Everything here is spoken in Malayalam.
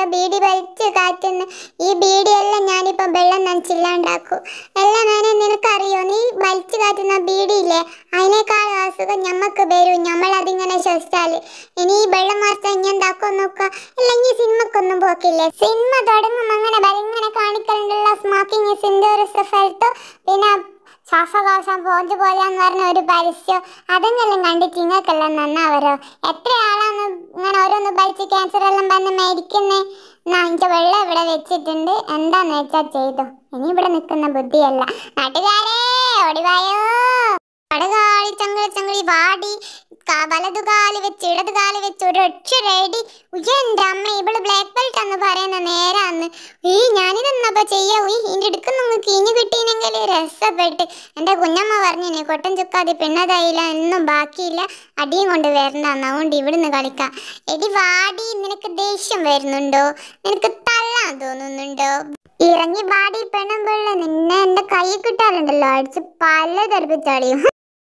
ബീഡി വലിച്ച് കാറ്റുന്ന ഈ ബീഡിയെല്ലാം ഞാനിപ്പോ വെള്ളം നനച്ചില്ലാണ്ടാക്കും എല്ലാം നേരെ നിനക്കറിയോ നീ വലിച്ചു കാറ്റുന്ന ബീഡിയില്ലേ അതിനേക്കാൾ അസുഖം ഞമ്മക്ക് വരും നമ്മൾ അതിങ്ങനെ ശ്വസിച്ചാല് ഇനി ഈ വെള്ളം മാസം ഇനി എന്താക്കും നോക്കുക അല്ലെങ്കിൽ സിനിമക്കൊന്നും പോക്കില്ലേ സിനിമ തുടങ്ങും അങ്ങനെ ഇങ്ങനെ കാണിക്കലുണ്ടുള്ള സ്മോക്കിംഗ് സിൻഡോറിസ് എഫക്ട് പിന്നെ ശ്വാസകോശം പോഞ്ചു പോലെന്ന് പറഞ്ഞ ഒരു പരസ്യം അതെന്നെല്ലാം കണ്ടിട്ട് നിങ്ങൾക്കെല്ലാം നന്നാവരോ എത്ര ആളാണ് ഇങ്ങനെ ഓരോന്ന് പഠിച്ച് ക്യാൻസർ എല്ലാം വന്ന് മരിക്കുന്നേ എന്നാ അതിൻ്റെ വെള്ളം ഇവിടെ വെച്ചിട്ടുണ്ട് എന്താന്ന് വെച്ചാൽ ചെയ്തു ഇനി ഇവിടെ നിൽക്കുന്ന ബുദ്ധിയല്ല നാട്ടുകാരേ ഓടിവായോ കടകാളി ചങ്ങളി ചങ്ങളി വാടി ക- വലതു കാല് വെച്ച് ഇടത് കാല് വെച്ച് ഒരു ഒറ്റ റെഡി എന്റെ അമ്മ ഇവള് ബ്ലാക്ക് ബെൽറ്റ് എന്ന് പറയുന്ന നേരാന്ന് ഈ ഞാനിതെന്നപ്പോ ചെയ്യാ ഉയ് ഇതിന്റെ ഇടുക്ക് നിങ്ങൾക്ക് ഇനി കിട്ടീനെങ്കിൽ രസപ്പെട്ട് എന്റെ കുഞ്ഞമ്മ പറഞ്ഞിനെ കൊട്ടൻ ചുക്കാതി പിന്നതായില്ല ഒന്നും ബാക്കിയില്ല അടിയും കൊണ്ട് വരണ്ടെന്ന് അതുകൊണ്ട് ഇവിടുന്ന് കളിക്കാം എടി വാടി നിനക്ക് ദേഷ്യം വരുന്നുണ്ടോ നിനക്ക് തള്ളാൻ തോന്നുന്നുണ്ടോ ഇറങ്ങി വാടി പെണ്ണുമ്പിള്ള നിന്നെ എന്റെ കൈ കിട്ടാറുണ്ടല്ലോ അടിച്ച് പല തെറിപ്പിച്ചടിയും